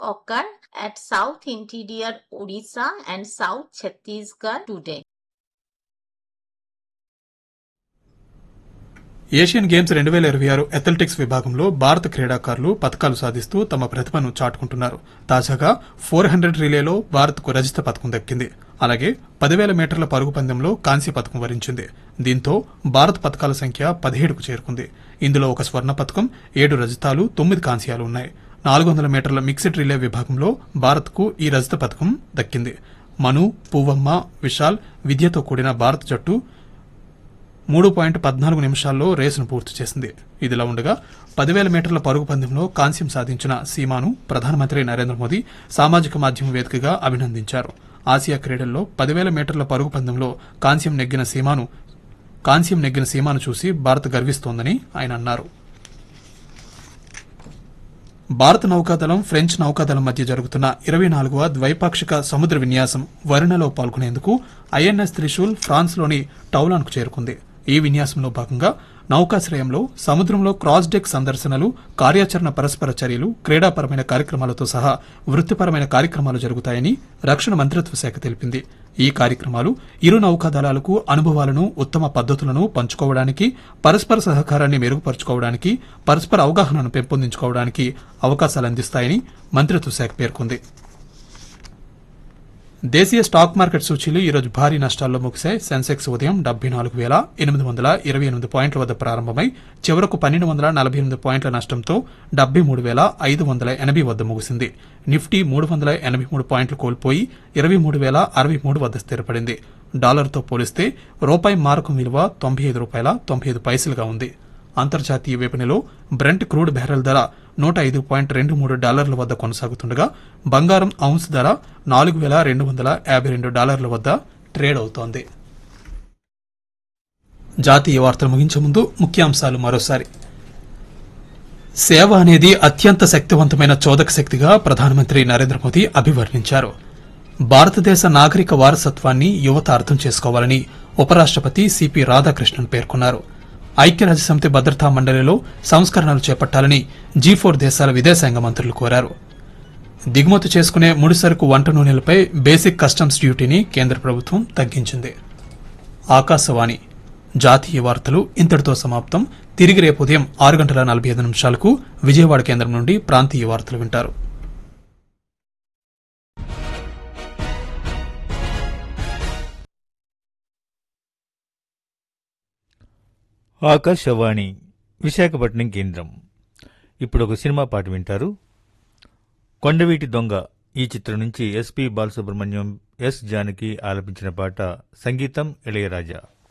occur at South Interior Odisha and South Chhattisgarh today. Asian games రెండు వేల ఇరవై ఆరు అథ్లెటిక్స్ విభాగంలో భారత క్రీడాకారులు పథకాలు సాధిస్తూ తమ ప్రతిభను చాటుకుంటున్నారు తాజాగా ఫోర్ హండ్రెడ్ రిలేలో భారత్కు రజత పథకం దక్కింది అలాగే పదివేల మీటర్ల పరుగు పందెంలో కాంస్య పథకం వరించింది దీంతో భారత్ పథకాల సంఖ్య పదిహేడుకు చేరుకుంది ఇందులో ఒక స్వర్ణ పథకం ఏడు రజతాలు తొమ్మిది కాంస్యాలు ఉన్నాయి నాలుగు వందల మీటర్ల మిక్స్డ్ రిలే విభాగంలో భారత్కు ఈ రజత పథకం దక్కింది మను పువ్వమ్మ విశాల్ విద్యతో కూడిన భారత జట్టు మూడు పాయింట్ పద్నాలుగు నిమిషాల్లో రేసును పూర్తి చేసింది ఇదిలా ఉండగా పదివేల మీటర్ల పరుగు పందెంలో కాంస్యం సాధించిన సీమాను ప్రధానమంత్రి నరేంద్ర మోదీ సామాజిక మాధ్యమం వేదికగా అభినందించారు ఆసియా క్రీడల్లో పదివేల మీటర్ల పరుగు పందెంలో కాంస్యం నెగ్గిన సీమాను కాంస్యం నెగ్గిన సీమాను చూసి భారత్ గర్విస్తోందని ఆయన అన్నారు భారత నౌకాదళం ఫ్రెంచ్ నౌకాదళం మధ్య జరుగుతున్న ఇరవై నాలుగవ ద్వైపాక్షిక సముద్ర విన్యాసం వరుణలో పాల్గొనేందుకు ఐఎన్ఎస్ త్రిశూల్ ఫ్రాన్స్లోని టౌలాన్కు చేరుకుంది ఈ విన్యాసంలో భాగంగా నౌకాశ్రయంలో సముద్రంలో క్రాస్ డెక్ సందర్శనలు కార్యాచరణ పరస్పర చర్యలు క్రీడాపరమైన కార్యక్రమాలతో సహా వృత్తిపరమైన కార్యక్రమాలు జరుగుతాయని రక్షణ మంత్రిత్వ శాఖ తెలిపింది ఈ కార్యక్రమాలు ఇరు నౌకాదళాలకు అనుభవాలను ఉత్తమ పద్దతులను పంచుకోవడానికి పరస్పర సహకారాన్ని మెరుగుపరుచుకోవడానికి పరస్పర అవగాహనను పెంపొందించుకోవడానికి అవకాశాలు అందిస్తాయని మంత్రిత్వ శాఖ పేర్కొంది దేశీయ స్టాక్ మార్కెట్ సూచీలు ఈరోజు భారీ నష్టాల్లో ముగిశాయి సెన్సెక్స్ ఉదయం డెబ్బై నాలుగు వేల ఎనిమిది వందల ఇరవై ఎనిమిది పాయింట్ల వద్ద ప్రారంభమై చివరకు పన్నెండు వందల నలభై ఎనిమిది పాయింట్ల నష్టంతో డెబ్బై మూడు వేల ఐదు వందల ఎనభై వద్ద ముగిసింది నిఫ్టీ మూడు వందల ఎనభై మూడు పాయింట్లు కోల్పోయి ఇరవై మూడు వేల అరవై మూడు వద్ద స్థిరపడింది డాలర్తో పోలిస్తే రూపాయి మారకం విలువ తొంభై ఐదు రూపాయల తొంభై ఐదు పైసలుగా ఉంది అంతర్జాతీయ విపణిలో బ్రెంట్ క్రూడ్ బ్యారెల్ ధర నూట ఐదు పాయింట్ రెండు మూడు డాలర్ల వద్ద కొనసాగుతుండగా బంగారం ఔన్స్ ధర నాలుగు వేల రెండు వందల యాభై రెండు డాలర్ల వద్ద ట్రేడ్ అవుతోంది జాతీయ వార్తలు ముగించే ముందు ముఖ్యాంశాలు మరోసారి సేవ అనేది అత్యంత శక్తివంతమైన చోదక శక్తిగా ప్రధానమంత్రి నరేంద్ర మోదీ అభివర్ణించారు భారతదేశ నాగరిక వారసత్వాన్ని యువత అర్థం చేసుకోవాలని ఉపరాష్టపతి సిపి రాధాకృష్ణన్ పేర్కొన్నారు ఐక్యరాజ్యసమితి భద్రతా మండలిలో సంస్కరణలు చేపట్టాలని జీ ఫోర్ దేశాల విదేశాంగ మంత్రులు కోరారు దిగుమతి చేసుకునే ముడిసరుకు వంట నూనెలపై బేసిక్ కస్టమ్స్ డ్యూటీని కేంద్ర ప్రభుత్వం తగ్గించింది ఆకాశవాణి జాతీయ వార్తలు ఇంతటితో సమాప్తం తిరిగి రేపు ఉదయం ఆరు గంటల నలభై ఐదు నిమిషాలకు విజయవాడ కేంద్రం నుండి ప్రాంతీయ వార్తలు వింటారు ఆకాశవాణి విశాఖపట్నం కేంద్రం ఇప్పుడు ఒక సినిమా పాట వింటారు కొండవీటి దొంగ ఈ చిత్రం నుంచి ఎస్పి బాలసుబ్రహ్మణ్యం ఎస్ జానకి ఆలపించిన పాట సంగీతం ఇళయరాజా